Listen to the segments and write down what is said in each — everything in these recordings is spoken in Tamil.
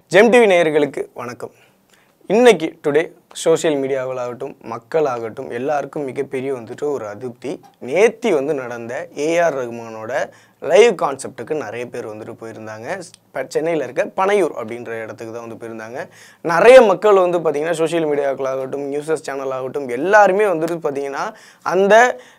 ஜெம் டிவி நேயர்களுக்கு வணக்கம் இன்னைக்கு டுடே சோஷியல் மீடியாவிலாகட்டும் மக்களாகட்டும் எல்லாருக்கும் மிகப்பெரிய வந்துட்டு ஒரு அதிருப்தி நேத்தி வந்து நடந்த ஏஆர் ரகுமானோட லைவ் கான்செப்ட்டுக்கு நிறைய பேர் வந்துட்டு போயிருந்தாங்க இப்போ சென்னையில் இருக்க பனையூர் அப்படின்ற இடத்துக்கு தான் வந்து போயிருந்தாங்க நிறைய மக்கள் வந்து பார்த்திங்கன்னா சோஷியல் மீடியாக்களாகட்டும் நியூஸஸ் சேனல் ஆகட்டும் எல்லாருமே வந்துட்டு பார்த்திங்கன்னா அந்த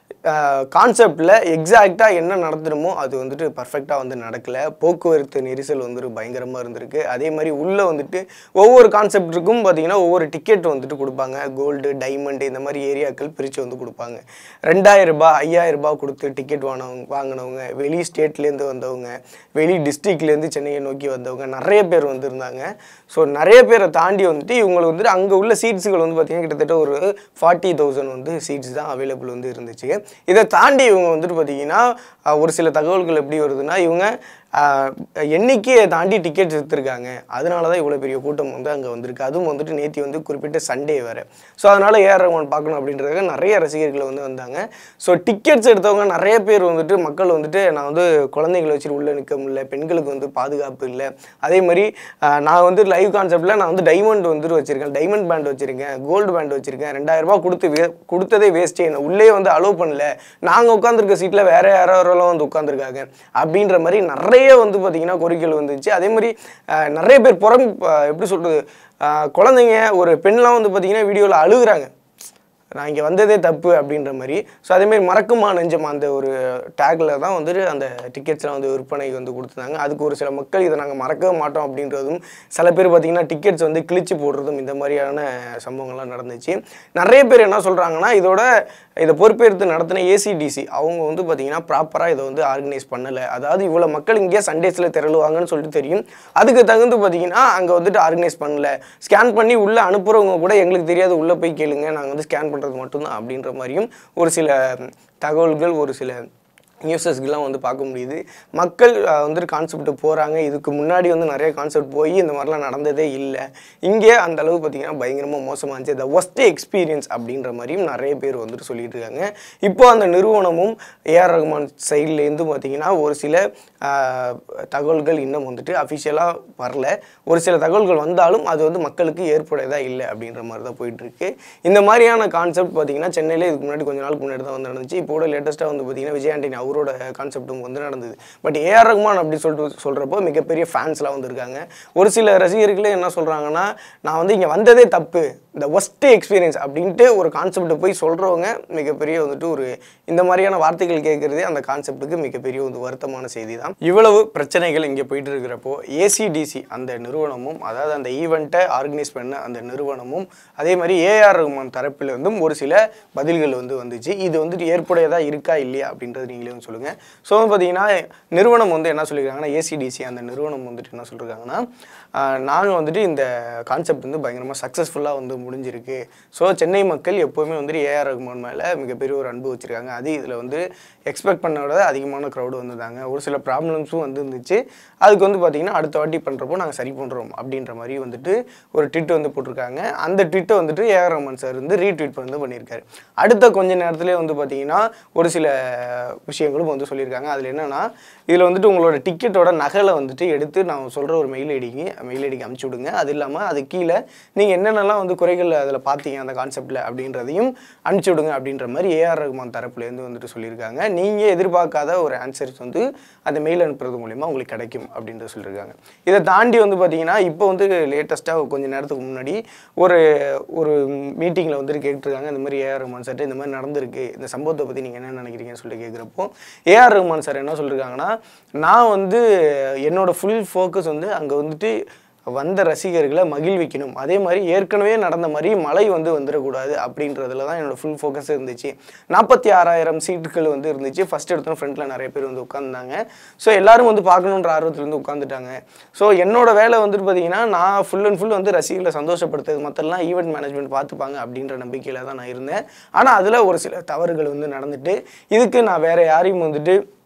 கான்செப்டில் எக்ஸாக்டாக என்ன நடத்தணுமோ அது வந்துட்டு பர்ஃபெக்டாக வந்து நடக்கலை போக்குவரத்து நெரிசல் வந்துட்டு பயங்கரமாக இருந்திருக்கு அதே மாதிரி உள்ளே வந்துட்டு ஒவ்வொரு கான்செப்ட்டுக்கும் பார்த்தீங்கன்னா ஒவ்வொரு டிக்கெட் வந்துட்டு கொடுப்பாங்க கோல்டு டைமண்ட் இந்த மாதிரி ஏரியாக்கள் பிரித்து வந்து கொடுப்பாங்க ரெண்டாயிரம் ரூபாய் ஐயாயிரம் ரூபாய் கொடுத்து டிக்கெட் வாங்கினவங்க வாங்கினவங்க வெளி ஸ்டேட்லேருந்து வந்தவங்க வெளி டிஸ்ட்ரிக்ட்லேருந்து சென்னையை நோக்கி வந்தவங்க நிறைய பேர் வந்திருந்தாங்க ஸோ நிறைய பேரை தாண்டி வந்துட்டு இவங்களுக்கு வந்துட்டு அங்கே உள்ள சீட்ஸுகள் வந்து பார்த்திங்கன்னா கிட்டத்தட்ட ஒரு ஃபார்ட்டி தௌசண்ட் வந்து சீட்ஸ் தான் அவைலபிள் வந்து இருந்துச்சு இதை தாண்டி இவங்க வந்துட்டு பார்த்தீங்கன்னா அஹ், ஒரு சில தகவல்கள் எப்படி வருதுன்னா இவங்க அஹ், எண்ணிக்கையை தாண்டி டிக்கெட்ஸ் எடுத்திருக்காங்க அதனால தான் இவ்வளோ பெரிய கூட்டம் வந்து அங்கே வந்திருக்கு அதுவும் வந்துட்டு நேத்தி வந்து குறிப்பிட்ட சண்டே வேறு ஸோ அதனால் ஏஆர் ரகுமான் பார்க்கணும் அப்படின்றதுக்கு நிறைய ரசிகர்கள் வந்து வந்தாங்க ஸோ டிக்கெட்ஸ் எடுத்தவங்க நிறைய பேர் வந்துட்டு மக்கள் வந்துட்டு நான் வந்து குழந்தைங்களை வச்சுட்டு உள்ளே நிற்க முடியல பெண்களுக்கு வந்து பாதுகாப்பு இல்லை அதே மாதிரி அஹ், நான் வந்து லைவ் கான்செப்டில் நான் வந்து டைமண்ட் வந்துட்டு வச்சுருக்கேன் டைமண்ட் பேண்ட் வச்சுருக்கேன் கோல்டு பேண்ட் வச்சுருக்கேன் ரெண்டாயிரம் ரூபாய் கொடுத்து வே கொடுத்ததே வேஸ்ட்டே என்ன உள்ளே வந்து அலோவ் பண்ணல நாங்கள் உட்காந்துருக்க சீட்டில் வேற யாரோரெல்லாம் வந்து உட்காந்துருக்காங்க அப்படின்ற மாதிரி நிறைய வந்து பார்த்திங்கன்னா கோரிக்கைகள் வந்துச்சு அதே மாதிரி அஹ், நிறைய பேர் புறம் அஹ், எப்படி சொல்கிறது குழந்தைங்க ஒரு பெண்லாம் வந்து பார்த்திங்கன்னா வீடியோவில் அழுகுறாங்க நான் இங்கே வந்ததே தப்பு அப்படின்ற மாதிரி ஸோ அதேமாதிரி மறக்குமா நெஞ்சமா அந்த ஒரு டேக்கில் தான் வந்துட்டு அந்த டிக்கெட்ஸ்லாம் வந்து விற்பனைக்கு வந்து கொடுத்துருந்தாங்க அதுக்கு ஒரு சில மக்கள் இதை நாங்கள் மறக்கவே மாட்டோம் அப்படின்றதும் சில பேர் பார்த்திங்கன்னா டிக்கெட்ஸ் வந்து கிழிச்சு போடுறதும் இந்த மாதிரியான சம்பவங்கள்லாம் நடந்துச்சு நிறைய பேர் என்ன சொல்கிறாங்கன்னா இதோட இதை பொறுப்பேற்று நடத்தின ஏசிடிசி அவங்க வந்து பார்த்திங்கன்னா ப்ராப்பராக இதை வந்து ஆர்கனைஸ் பண்ணலை அதாவது இவ்வளோ மக்கள் இங்கே சண்டேஸில் திரளுவாங்கன்னு சொல்லிட்டு தெரியும் அதுக்கு தகுந்து பார்த்திங்கன்னா அங்கே வந்துட்டு ஆர்கனைஸ் பண்ணல ஸ்கேன் பண்ணி உள்ளே அனுப்புகிறவங்க கூட எங்களுக்கு தெரியாது உள்ளே போய் கேளுங்க நாங்கள் வந்து ஸ்கேன் பண்ணுறது மட்டும்தான் அப்படின்ற மாதிரியும் ஒரு சில தகவல்கள் ஒரு சில நியூஸஸ்க்கெலாம் வந்து பார்க்க முடியுது மக்கள் அஹ், வந்துட்டு கான்செப்ட் போகிறாங்க இதுக்கு முன்னாடி வந்து நிறைய கான்செப்ட் போய் இந்த மாதிரிலாம் நடந்ததே இல்லை இங்கே அந்த அளவு பார்த்திங்கன்னா பயங்கரமாக மோசமாக இருந்துச்சு த ஒஸ்ட் எக்ஸ்பீரியன்ஸ் அப்படின்ற மாதிரியும் நிறைய பேர் வந்துட்டு சொல்லிட்டு இருக்காங்க இப்போ அந்த நிறுவனமும் ஏஆர் ரகுமான் சைட்லேருந்து பார்த்திங்கன்னா ஒரு சில அஹ், தகவல்கள் இன்னும் வந்துட்டு அஃபிஷியலாக வரல ஒரு சில தகவல்கள் வந்தாலும் அது வந்து மக்களுக்கு ஏற்புடையதாக இல்லை அப்படின்ற மாதிரி தான் போயிட்டுருக்கு இந்த மாதிரியான கான்செப்ட் பார்த்திங்கன்னா சென்னையில் இதுக்கு முன்னாடி கொஞ்ச நாளுக்கு முன்னாடி தான் வந்து நடந்துச்சு இப்போ கூட லேட்டஸ்ட்டாக வந்து பார்த்திங்கன்னா விஜய் ஆண்டனி அவரோட கான்செப்டும் வந்து நடந்தது பட் ஏஆர் ரகுமான் அப்படி சொல்லிட்டு சொல்கிறப்போ மிகப்பெரிய ஃபேன்ஸ்லாம் வந்திருக்காங்க ஒரு சில ரசிகர்களே என்ன சொல்கிறாங்கன்னா நான் வந்து இங்கே வந்ததே தப்பு இந்த ஒஸ்ட் எக்ஸ்பீரியன்ஸ் அப்படின்ட்டு ஒரு கான்செப்டை போய் சொல்கிறவங்க மிகப்பெரிய வந்துட்டு ஒரு இந்த மாதிரியான வார்த்தைகள் கேட்குறதே அந்த கான்செப்ட்டுக்கு மிகப்பெரிய ஒரு வருத்தமான செய்தி தான் இவ்வளவு பிரச்சனைகள் இங்கே போயிட்டு இருக்கிறப்போ ஏசிடிசி அந்த நிறுவனமும் அதாவது அந்த ஈவெண்ட்டை ஆர்கனைஸ் பண்ண அந்த நிறுவனமும் அதே மாதிரி ஏஆர் ரகுமான் தரப்பிலிருந்தும் ஒரு சில பதில்கள் வந்து வந்துச்சு இது வந்துட்டு ஏற்புடையதாக இருக்கா இல்லையா அப்படின்றது நீங்களே வந்து சொல்லுங்கள் ஸோ வந்து பார்த்தீங்கன்னா நிறுவனம் வந்து என்ன சொல்லியிருக்காங்கன்னா ஏசிடிசி அந்த நிறுவனம் வந்துட்டு என்ன சொல்லியிருக்காங்கன்னா நாங்கள் வந்துட்டு இந்த கான்செப்ட் வந்து பயங்கரமாக சக்ஸஸ்ஃபுல்லாக வந்து முடிஞ்சிருக்கு ஸோ சென்னை மக்கள் எப்போவுமே வந்துட்டு ஏஆர் ரகுமான் மேலே மிகப்பெரிய ஒரு அன்பு வச்சுருக்காங்க அது இதில் வந்து எக்ஸ்பெக்ட் பண்ண விட அதிகமான க்ரௌடு வந்திருந்தாங்க ஒரு சில ப்ராப்ளம்ஸும் வந்து இருந்துச்சு அதுக்கு வந்து பார்த்திங்கன்னா அடுத்த வாட்டி பண்ணுறப்போ நாங்கள் சரி பண்ணுறோம் அப்படின்ற மாதிரி வந்துட்டு ஒரு ட்விட் வந்து போட்டிருக்காங்க அந்த ட்விட்டை வந்துட்டு ஏஆர் ரஹ்மான் சார் வந்து ரீட்வீட் வந்து பண்ணியிருக்காரு அடுத்த கொஞ்ச நேரத்திலே வந்து பார்த்தீங்கன்னா ஒரு சில விஷயங்களும் வந்து சொல்லியிருக்காங்க அதில் என்னென்னா இதில் வந்துட்டு உங்களோட டிக்கெட்டோட நகலை வந்துட்டு எடுத்து நான் சொல்கிற ஒரு மெயில் ஐடிக்கு மெயில் ஐடிக்கு அமுச்சு விடுங்க அது இல்லாமல் அது கீழே நீங்கள் என்னென்னலாம் வந்து குறைகள் அதில் பார்த்தீங்க அந்த கான்செப்டில் அப்படின்றதையும் அனுப்பிச்சி விடுங்க அப்படின்ற மாதிரி ஏஆர் ரகுமான் தரப்புலேருந்து வந்துட்டு சொல்லியிருக்காங்க நீங்கள் எதிர்பார்க்காத ஒரு ஆன்சர்ஸ் வந்து அந்த மெயில் அனுப்புறது மூலிமா உங்களுக்கு கிடைக்கும் அப்படின்றத சொல்லியிருக்காங்க இதை தாண்டி வந்து பார்த்தீங்கன்னா இப்போ வந்து லேட்டஸ்ட்டாக கொஞ்ச நேரத்துக்கு முன்னாடி ஒரு ஒரு மீட்டிங்கில் வந்துட்டு கேட்டிருக்காங்க இந்த மாதிரி ஏஆர் ரஹ்மான் சார்ட்டு இந்த மாதிரி நடந்திருக்கு இந்த சம்பவத்தை பற்றி நீங்கள் என்ன நினைக்கிறீங்கன்னு சொல்லிட்டு கேட்குறப்போ ஏஆர் ரஹ்மான் சார் என்ன சொல்லியிருக்காங்கன்னா நான் வந்து என்னோட ஃபுல் ஃபோக்கஸ் வந்து அங்கே வந்துட்டு வந்த ரசிகர்களை மகிழ்விக்கணும் அதே மாதிரி ஏற்கனவே நடந்த மாதிரி மழை வந்து வந்துடக்கூடாது அப்படின்றதுல தான் என்னோட ஃபுல் ஃபோக்கஸ் இருந்துச்சு நாற்பத்தி ஆறாயிரம் சீட்டுகள் வந்து இருந்துச்சு ஃபஸ்ட் எடுத்தோம் ஃப்ரண்ட்டில் நிறைய பேர் வந்து உட்காந்துருந்தாங்க ஸோ எல்லாரும் வந்து பார்க்கணுன்ற ஆர்வத்துலேருந்து உட்காந்துட்டாங்க ஸோ என்னோட வேலை வந்துட்டு பார்த்தீங்கன்னா நான் ஃபுல் அண்ட் ஃபுல் வந்து ரசிகர்களை சந்தோஷப்படுத்துறது மற்றெல்லாம் ஈவெண்ட் மேனேஜ்மெண்ட் பார்த்துப்பாங்க அப்படின்ற நம்பிக்கையில் தான் நான் இருந்தேன் ஆனால் அதில் ஒரு சில தவறுகள் வந்து நடந்துட்டு இதுக்கு நான் வேறு யாரையும் வந்துட்டு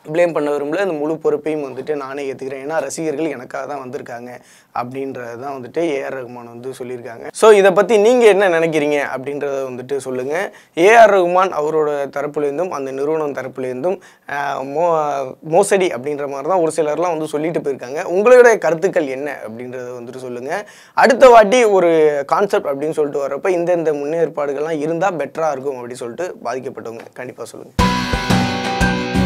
ப்ளேம் பண்ண விரும்பல இந்த முழு பொறுப்பையும் வந்துட்டு நானே ஏற்றுக்கிறேன் ஏன்னா ரசிகர்கள் எனக்காக தான் வந்திருக்காங்க அப்படின்றது தான் வந்துட்டு ஏஆர் ரகுமான் வந்து சொல்லியிருக்காங்க ஸோ இதை பற்றி நீங்கள் என்ன நினைக்கிறீங்க அப்படின்றத வந்துட்டு சொல்லுங்கள் ஏஆர் ரகுமான் அவரோட தரப்புலேருந்தும் அந்த நிறுவனம் தரப்புலேருந்தும் ஆஹ், மோ மோசடி அப்படின்ற மாதிரி தான் ஒரு சிலர்லாம் வந்து சொல்லிட்டு போயிருக்காங்க உங்களுடைய கருத்துக்கள் என்ன அப்படின்றத வந்துட்டு சொல்லுங்கள் அடுத்த வாட்டி ஒரு கான்செப்ட் அப்படின்னு சொல்லிட்டு வரப்போ இந்தந்த முன்னேற்பாடுகள்லாம் இருந்தால் பெட்டராக இருக்கும் அப்படின்னு சொல்லிட்டு பாதிக்கப்பட்டவங்க கண்டிப்பாக சொல்லுங்கள்